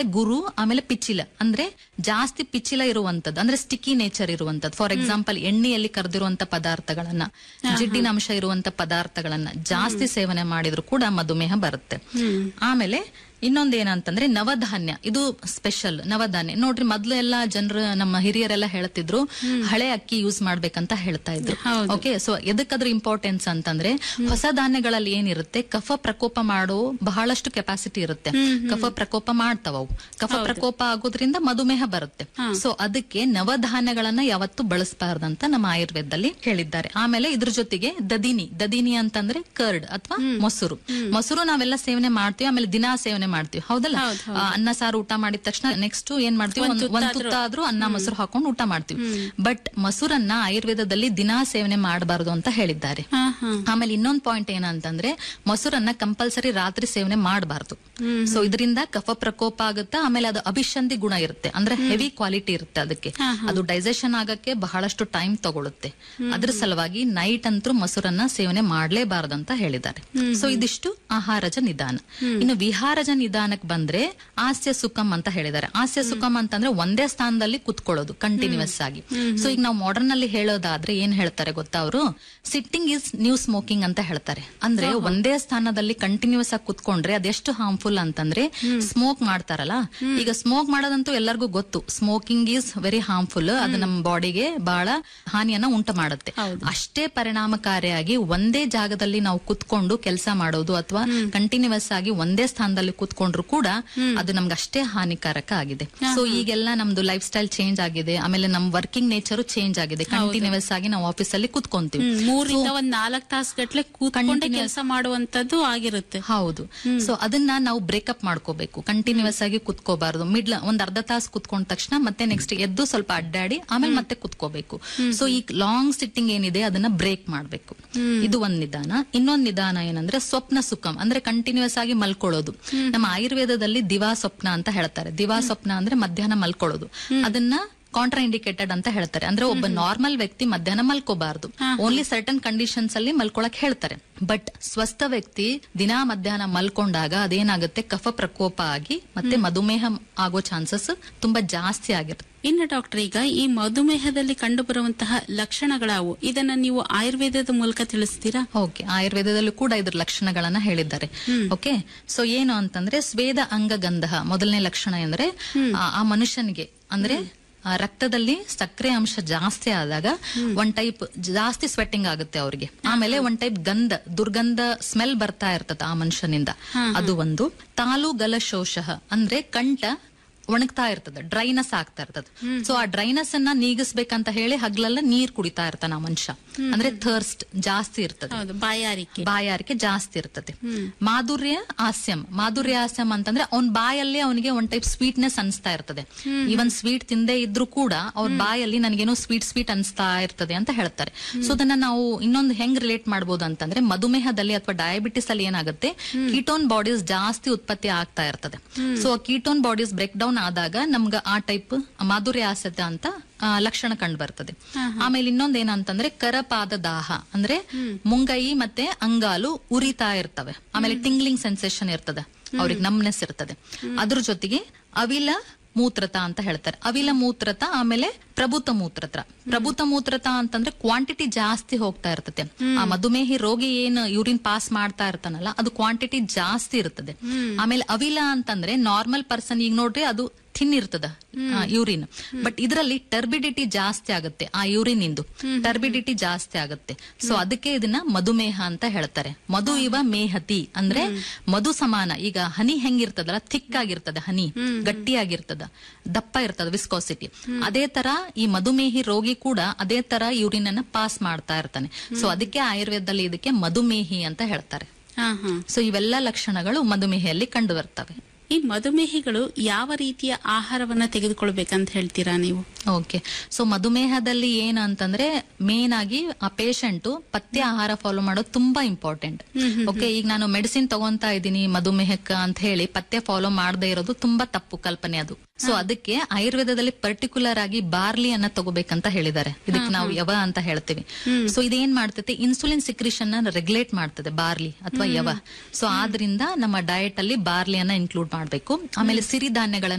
ಗುರು ಆಮೇಲೆ ಪಿಚ್ಚಿಲ ಅಂದ್ರೆ ಜಾಸ್ತಿ ಪಿಚ್ಚಿಲ ಇರುವಂತದ್ದು ಅಂದ್ರೆ ಸ್ಟಿಕ್ಕಿ ನೇಚರ್ ಇರುವಂತದ್ದು ಫಾರ್ ಎಕ್ಸಾಂಪಲ್ ಎಣ್ಣೆಯಲ್ಲಿ ಕರೆದಿರುವಂತ ಪದಾರ್ಥಗಳನ್ನ ಜಿಡ್ಡಿನ ಅಂಶ ಇರುವಂತ ಪದಾರ್ಥಗಳನ್ನ ಜಾಸ್ತಿ ಸೇವನೆ ಮಾಡಿದ್ರು ಕೂಡ ಮಧುಮೇಹ ಬರುತ್ತೆ ಆಮೇಲೆ ಇನ್ನೊಂದೇನಂತಂದ್ರೆ ನವಧಾನ್ಯ ಇದು ಸ್ಪೆಷಲ್ ನವಧಾನ್ಯ ನೋಡ್ರಿ ಮೊದ್ಲು ಎಲ್ಲ ಜನರು ನಮ್ಮ ಹಿರಿಯರೆಲ್ಲ ಹೇಳ್ತಿದ್ರು ಹಳೆ ಅಕ್ಕಿ ಯೂಸ್ ಮಾಡ್ಬೇಕಂತ ಹೇಳ್ತಾ ಇದ್ರು ಓಕೆ ಸೊ ಎದಕ್ಕದ್ರ ಇಂಪಾರ್ಟೆನ್ಸ್ ಅಂತಂದ್ರೆ ಹೊಸ ಧಾನ್ಯಗಳಲ್ಲಿ ಏನಿರುತ್ತೆ ಕಫ ಪ್ರಕೋಪ ಮಾಡೋ ಬಹಳಷ್ಟು ಕೆಪಾಸಿಟಿ ಇರುತ್ತೆ ಕಫ ಪ್ರಕೋಪ ಮಾಡ್ತಾವ ಅವು ಕಫ ಪ್ರಕೋಪ ಆಗೋದ್ರಿಂದ ಮಧುಮೇಹ ಬರುತ್ತೆ ಸೊ ಅದಕ್ಕೆ ನವಧಾನ್ಯಗಳನ್ನ ಯಾವತ್ತು ಬಳಸಬಾರ್ದಂತ ನಮ್ಮ ಆಯುರ್ವೇದದಲ್ಲಿ ಹೇಳಿದ್ದಾರೆ ಆಮೇಲೆ ಇದ್ರ ಜೊತೆಗೆ ದದಿನಿ ದದಿನಿ ಅಂತಂದ್ರೆ ಕರ್ಡ್ ಅಥವಾ ಮೊಸರು ಮೊಸರು ನಾವೆಲ್ಲ ಸೇವನೆ ಮಾಡ್ತೀವಿ ಆಮೇಲೆ ದಿನಾ ಸೇವನೆ ಮಾಡ್ತೀವಿ ಹೌದಲ್ಲ ಆ, ಅನ್ನ ಸಾರು ಊಟ ಮಾಡಿದ ತಕ್ಷಣ ನೆಕ್ಸ್ಟ್ ಏನ್ ಮಾಡ್ತೀವಿ ಒಂದ್ ಒಂದ್ ತುತ್ತ ಆದ್ರೂ ಅನ್ನ ಮೊಸರು ಹಾಕೊಂಡು ಊಟ ಮಾಡ್ತೀವಿ ಬಟ್ ಮೊಸರನ್ನ ಆಯುರ್ವೇದದಲ್ಲಿ ದಿನಾ ಸೇವನೆ ಮಾಡಬಾರದು ಅಂತ ಹೇಳಿದ್ದಾರೆ ಆಮೇಲೆ ಇನ್ನೊಂದ್ ಪಾಯಿಂಟ್ ಏನಂತಂದ್ರೆ ಮೊಸರನ್ನ ಕಂಪಲ್ಸರಿ ರಾತ್ರಿ ಸೇವನೆ ಮಾಡಬಾರ್ದು ಸೊ ಇದರಿಂದ ಕಫ ಪ್ರಕೋಪ ಆಗುತ್ತೆ ಆಮೇಲೆ ಅದು ಅಭಿಷಂಧಿ ಗುಣ ಇರುತ್ತೆ ಅಂದ್ರೆ ಹೆವಿ ಕ್ವಾಲಿಟಿ ಇರುತ್ತೆ ಅದಕ್ಕೆ ಅದು ಡೈಜೆಷನ್ ಆಗಕ್ಕೆ ಬಹಳಷ್ಟು ಟೈಮ್ ತಗೊಳುತ್ತೆ ಅದ್ರ ಸಲುವಾಗಿ ನೈಟ್ ಅಂತೂ ಮೊಸರನ್ನ ಸೇವನೆ ಮಾಡ್ಲೇಬಾರ್ದು ಅಂತ ಹೇಳಿದ್ದಾರೆ ಸೊ ಇದಿಷ್ಟು ಆಹಾರಜ ನಿಧಾನ ಇನ್ನು ವಿಹಾರಜ ನಿಧಾನಕ್ಕೆ ಬಂದ್ರೆ ಆಸ್ಯ ಸುಖಂ ಅಂತ ಹೇಳಿದ್ದಾರೆ ಆಸ್ಯ ಸುಖಂ ಅಂತಂದ್ರೆ ಒಂದೇ ಸ್ಥಾನದಲ್ಲಿ ಕುತ್ಕೊಳ್ಳೋದು ಕಂಟಿನ್ಯೂಸ್ ಆಗಿ ಸೊ ಈಗ ನಾವು ಮಾಡರ್ನ್ ಅಲ್ಲಿ ಹೇಳೋದಾದ್ರೆ ಏನ್ ಹೇಳ್ತಾರೆ ಗೊತ್ತಾ ಅವರು ಸಿಟ್ಟಿಂಗ್ ಇಸ್ ನ್ಯೂ ಸ್ಮೋಕಿಂಗ್ ಅಂತ ಹೇಳ್ತಾರೆ ಅಂದ್ರೆ ಒಂದೇ ಸ್ಥಾನದಲ್ಲಿ ಕಂಟಿನ್ಯೂಸ್ ಆಗಿ ಕುತ್ಕೊಂಡ್ರೆ ಅದೆಷ್ಟು ಹಾರ್ಮ್ಫುಲ್ ಅಂತಂದ್ರೆ ಸ್ಮೋಕ್ ಮಾಡ್ತಾರಲ್ಲ ಈಗ ಸ್ಮೋಕ್ ಮಾಡೋದಂತೂ ಎಲ್ಲರಿಗೂ ಗೊತ್ತು ಸ್ಮೋಕಿಂಗ್ ಈಸ್ ವೆರಿ ಹಾರ್ಮ್ಫುಲ್ ಅದು ನಮ್ಮ ಬಾಡಿಗೆ ಬಹಳ ಹಾನಿಯನ್ನ ಉಂಟು ಮಾಡುತ್ತೆ ಅಷ್ಟೇ ಪರಿಣಾಮಕಾರಿಯಾಗಿ ಒಂದೇ ಜಾಗದಲ್ಲಿ ನಾವು ಕುತ್ಕೊಂಡು ಕೆಲಸ ಮಾಡೋದು ಅಥವಾ ಕಂಟಿನ್ಯೂಸ್ ಆಗಿ ಒಂದೇ ಸ್ಥಾನದಲ್ಲಿ ಕುತ್ಕೊಂಡ್ರು ಕೂಡ ಅದು ನಮ್ಗೆ ಅಷ್ಟೇ ಹಾನಿಕಾರಕ ಆಗಿದೆ ಸೊ ಈಗೆಲ್ಲ ನಮ್ದು ಲೈಫ್ ಸ್ಟೈಲ್ ಚೇಂಜ್ ಆಗಿದೆ ಆಮೇಲೆ ನಮ್ ವರ್ಕಿಂಗ್ ನೇಚರ್ ಚೇಂಜ್ ಆಗಿದೆ ಕಂಟಿನ್ಯೂಸ್ ಆಗಿ ನಾವು ಆಫೀಸ್ ಅಲ್ಲಿ ಕುತ್ಕೊಂತೀವಿ ಮೂರಿಂದ ಒಂದ್ ನಾಲ್ಕ್ ತಾಸು ಗಟ್ಲೆ ಕೂತ್ಕೊಂಡೆ ಕೆಲಸ ಮಾಡುವಂತದ್ದು ಆಗಿರುತ್ತೆ ಹೌದು ಸೊ ಅದನ್ನ ನಾವು ಬ್ರೇಕಪ್ ಮಾಡ್ಕೋಬೇಕು ಕಂಟಿನ್ಯೂಸ್ ಆಗಿ ಕುತ್ಕೋಬಾರ್ದು ಮಿಡ್ಲ್ ಒಂದ್ ಅರ್ಧ ತಾಸು ಕುತ್ಕೊಂಡ ತಕ್ಷಣ ಮತ್ತೆ ನೆಕ್ಸ್ಟ್ ಎದ್ದು ಸ್ವಲ್ಪ ಅಡ್ಡಾಡಿ ಆಮೇಲೆ ಮತ್ತೆ ಕುತ್ಕೋಬೇಕು ಸೊ ಈ ಲಾಂಗ್ ಸಿಟ್ಟಿಂಗ್ ಏನಿದೆ ಅದನ್ನ ಬ್ರೇಕ್ ಮಾಡ್ಬೇಕು ಇದು ಒಂದ್ ನಿಧಾನ ಇನ್ನೊಂದ್ ನಿಧಾನ ಏನಂದ್ರೆ ಸ್ವಪ್ನ ಸುಖಂ ಅಂದ್ರೆ ಕಂಟಿನ್ಯೂಸ್ ಆಗಿ ಮಲ್ಕೊಳ್ಳೋದು ನಮ್ಮ ಆಯುರ್ವೇದದಲ್ಲಿ ದಿವಾ ಸ್ವಪ್ನ ಅಂತ ಹೇಳ್ತಾರೆ ದಿವಾ ಸ್ವಪ್ನ ಅಂದ್ರೆ ಮಧ್ಯಾಹ್ನ ಮಲ್ಕೊಳ್ಳೋದು ಅದನ್ನ ಕಾಂಟ್ರಾ ಇಂಡಿಕೇಟೆಡ್ ಅಂತ ಹೇಳ್ತಾರೆ ಅಂದ್ರೆ ಒಬ್ಬ ನಾರ್ಮಲ್ ವ್ಯಕ್ತಿ ಮಧ್ಯಾಹ್ನ ಮಲ್ಕೋಬಾರ್ದು ಓನ್ಲಿ ಸರ್ಟನ್ ಕಂಡೀಷನ್ಸ್ ಅಲ್ಲಿ ಮಲ್ಕೊಳಕ್ ಹೇಳ್ತಾರೆ ಬಟ್ ಸ್ವಸ್ಥ ವ್ಯಕ್ತಿ ದಿನಾ ಮಧ್ಯಾಹ್ನ ಮಲ್ಕೊಂಡಾಗ ಅದೇನಾಗುತ್ತೆ ಕಫ ಪ್ರಕೋಪ ಆಗಿ ಮತ್ತೆ ಮಧುಮೇಹ ಆಗೋ ಚಾನ್ಸಸ್ ತುಂಬಾ ಜಾಸ್ತಿ ಆಗಿರುತ್ತೆ ಇನ್ನು ಡಾಕ್ಟರ್ ಈಗ ಈ ಮಧುಮೇಹದಲ್ಲಿ ಕಂಡುಬರುವಂತಹ ಲಕ್ಷಣಗಳಾವು ಇದನ್ನ ನೀವು ಆಯುರ್ವೇದದ ಮೂಲಕ ತಿಳಿಸ್ತೀರಾ ಓಕೆ ಆಯುರ್ವೇದದಲ್ಲೂ ಕೂಡ ಇದ್ರ ಲಕ್ಷಣಗಳನ್ನ ಹೇಳಿದ್ದಾರೆ ಓಕೆ ಸೊ ಏನು ಅಂತಂದ್ರೆ ಸ್ವೇದ ಅಂಗಗಂಧ ಮೊದಲನೇ ಲಕ್ಷಣ ಅಂದ್ರೆ ಆ- ಆ ಮನುಷ್ಯನಿಗೆ ಅಂದ್ರೆ ಆ ರಕ್ತದಲ್ಲಿ ಸಕ್ಕರೆ ಅಂಶ ಜಾಸ್ತಿ ಆದಾಗ ಒಂದ್ ಟೈಪ್ ಜಾಸ್ತಿ ಸ್ವೆಟ್ಟಿಂಗ್ ಆಗುತ್ತೆ ಅವ್ರಿಗೆ ಆಮೇಲೆ ಒಂದ್ ಟೈಪ್ ಗಂಧ ದುರ್ಗಂಧ ಸ್ಮೆಲ್ ಬರ್ತಾ ಇರ್ತದ ಆ ಮನುಷ್ಯನಿಂದ ಅದು ಒಂದು ತಾಲು ಗಲ ಶೋಷ ಅಂದ್ರೆ ಕಂಠ ಒಣಗ್ತಾ ಇರ್ತದ ಡ್ರೈನಸ್ ಆಗ್ತಾ ಇರ್ತದ ಸೊ ಆ ಡ್ರೈನಸ್ ಅನ್ನ ನೀಗಿಸ್ಬೇಕಂತ ಹೇಳಿ ಹಗ್ಲೆಲ್ಲ ನೀರ್ ಕುಡಿತಾ ಇರ್ತಾನ ಆ ಮನುಷ್ಯ ಅಂದ್ರೆ ಥರ್ಸ್ಟ್ ಜಾಸ್ತಿ ಇರ್ತದೆ ಹೌದು ಬಾಯಾರಿಕೆ ಬಾಯಾರಿಕೆ ಜಾಸ್ತಿ ಇರ್ತದೆ ಮಾಧುರ್ಯ ಹಾಸ್ಯಂ ಮಾಧುರ್ಯ ಹಾಸ್ಯಂ ಅಂತಂದ್ರೆ ಅವ್ನ ಬಾಯಲ್ಲಿ ಅವನಿಗೆ ಒಂದ್ ಟೈಪ್ ಸ್ವೀಟ್ನೆಸ್ ಅನ್ಸ್ತಾ ಇರ್ತದೆ ಇವನ್ ಸ್ವೀಟ್ ತಿಂದೇ ಇದ್ರು ಕೂಡ ಅವ್ರ ಬಾಯಲ್ಲಿ ನನಗೇನೋ ಸ್ವೀಟ್ ಸ್ವೀಟ್ ಅನ್ಸ್ತಾ ಇರ್ತದೆ ಅಂತ ಹೇಳ್ತಾರೆ ಸೊ ಅದನ್ನ ನಾವು ಇನ್ನೊಂದು ಹೆಂಗ್ ರಿಲೇಟ್ ಮಾಡ್ಬೋದು ಅಂತಂದ್ರೆ ಮಧುಮೇಹದಲ್ಲಿ ಅಥವಾ ಡಯಾಬಿಟಿಸ್ ಅಲ್ಲಿ ಏನಾಗುತ್ತೆ ಕೀಟೋನ್ ಬಾಡೀಸ್ ಜಾಸ್ತಿ ಉತ್ಪತ್ತಿ ಆಗ್ತಾ ಇರ್ತದೆ so ketone bodies break down ಆದಾಗ ನಮ್ಗ ಆ ಟೈಪ್ ಮಾಧುರ್ಯ ಹಾಸ್ಯತೆ ಅಂತ ಆ, ಲಕ್ಷಣ ಕಂಡು ಬರ್ತದೆ ಆಮೇಲೆ ಇನ್ನೊಂದ್ ಏನಂತಂದ್ರೆ ಕರಪಾದ ದಾಹ ಅಂದ್ರೆ ಮುಂಗೈ ಮತ್ತೆ ಅಂಗಾಲು ಉರಿತಾ ಇರ್ತವೆ ಆಮೇಲೆ ಟಿಂಗ್ಲಿಂಗ್ ಸೆನ್ಸೇಷನ್ ಇರ್ತದೆ ಅವ್ರಿಗೆ ನಮ್ನೆಸ್ ಇರ್ತದೆ ಅದ್ರ ಜೊತೆಗೆ ಅವಿಲ ಮೂತ್ರತ ಅಂತ ಹೇಳ್ತಾರೆ ಅವಿಲ ಮೂತ್ರತ ಆಮೇಲೆ ಪ್ರಭುತ ಮೂತ್ರತ ಪ್ರಭುತ ಮೂತ್ರತ ಅಂತಂದ್ರೆ ಕ್ವಾಂಟಿಟಿ ಜಾಸ್ತಿ ಹೋಗ್ತಾ ಇರ್ತದೆ ಆ ಮಧುಮೇಹಿ ರೋಗಿ ಏನ್ ಯೂರಿನ್ ಪಾಸ್ ಮಾಡ್ತಾ ಇರ್ತಾನಲ್ಲ ಅದು ಕ್ವಾಂಟಿಟಿ ಜಾಸ್ತಿ ಇರ್ತದೆ ಆಮೇಲೆ ಅವಿಲ ಅಂತಂದ್ರೆ ನಾರ್ಮಲ್ ಪರ್ಸನ್ ಈಗ ನೋಡ್ರಿ ಅದು ಥಿನ್ ಇರ್ತದ ಯೂರಿನ್ ಬಟ್ ಇದರಲ್ಲಿ ಟರ್ಬಿಡಿಟಿ ಜಾಸ್ತಿ ಆಗುತ್ತೆ ಆ ಯೂರಿನ್ ಇಂದು ಟರ್ಬಿಡಿಟಿ ಜಾಸ್ತಿ ಆಗುತ್ತೆ ಸೊ ಅದಕ್ಕೆ ಇದನ್ನ ಮಧುಮೇಹ ಅಂತ ಹೇಳ್ತಾರೆ ಮಧು ಇವ ಮೇಹತಿ ಅಂದ್ರೆ ಮಧು ಸಮಾನ ಈಗ ಹನಿ ಹೆಂಗಿರ್ತದಲ್ಲ ಥಿಕ್ ಆಗಿರ್ತದೆ ಹನಿ ಗಟ್ಟಿಯಾಗಿರ್ತದ ದಪ್ಪ ಇರ್ತದ ವಿಸ್ಕೋಸಿಟಿ ಅದೇ ತರ ಈ ಮಧುಮೇಹಿ ರೋಗಿ ಕೂಡ ಅದೇ ತರ ಯೂರಿನ್ ಅನ್ನ ಪಾಸ್ ಮಾಡ್ತಾ ಇರ್ತಾನೆ ಸೊ ಅದಕ್ಕೆ ಆಯುರ್ವೇದದಲ್ಲಿ ಇದಕ್ಕೆ ಮಧುಮೇಹಿ ಅಂತ ಹೇಳ್ತಾರೆ ಹಾ ಹಾ ಸೊ ಇವೆಲ್ಲ ಲಕ್ಷಣಗಳು ಮಧುಮೇಹಿಯಲ್ಲಿ ಕಂಡು ಬರ್ತವೆ ಈ ಮಧುಮೇಹಿಗಳು ಯಾವ ರೀತಿಯ ಆಹಾರವನ್ನ ತೆಗೆದುಕೊಳ್ಬೇಕಂತ ಹೇಳ್ತೀರಾ ನೀವು ಓಕೆ ಸೊ ಮಧುಮೇಹದಲ್ಲಿ ಏನು ಅಂತಂದ್ರೆ ಮೇನ್ ಆಗಿ ಆ ಪೇಷಂಟ್ ಪಥ್ಯ ಆಹಾರ ಫಾಲೋ ಮಾಡೋದು ತುಂಬಾ ಇಂಪಾರ್ಟೆಂಟ್ ಓಕೆ ಈಗ ನಾನು ಮೆಡಿಸಿನ್ ತಗೊಂತಾ ಇದ್ದೀನಿ ಮಧುಮೇಹಕ್ಕ ಅಂತ ಹೇಳಿ ಪಥ್ಯ ಫಾಲೋ ಮಾಡದೇ ಇರೋದು ತುಂಬಾ ತಪ್ಪು ಕಲ್ಪನೆ ಅದು ಸೊ ಅದಕ್ಕೆ ಆಯುರ್ವೇದದಲ್ಲಿ ಪರ್ಟಿಕ್ಯುಲರ್ ಆಗಿ ಬಾರ್ಲಿ ಅನ್ನ ತಗೋಬೇಕಂತ ಹೇಳಿದ್ದಾರೆ ಇದಕ್ಕೆ ನಾವು ಯವ ಅಂತ ಹೇಳ್ತೀವಿ ಸೊ ಇದೇನ್ ಮಾಡ್ತೈತೆ ಇನ್ಸುಲಿನ್ ಸಿಕ್ರಿಷನ್ ರೆಗ್ಯುಲೇಟ್ ಮಾಡ್ತದೆ ಬಾರ್ಲಿ ಅಥವಾ ಯವ ಸೊ ಆದ್ರಿಂದ ನಮ್ಮ ಡಯಟ್ ಅಲ್ಲಿ ಬಾರ್ಲಿಯನ್ನ ಇನ್ಕ್ಲೂಡ್ ಮಾಡಬೇಕು ಆಮೇಲೆ ಸಿರಿಧಾನ್ಯಗಳನ್ನ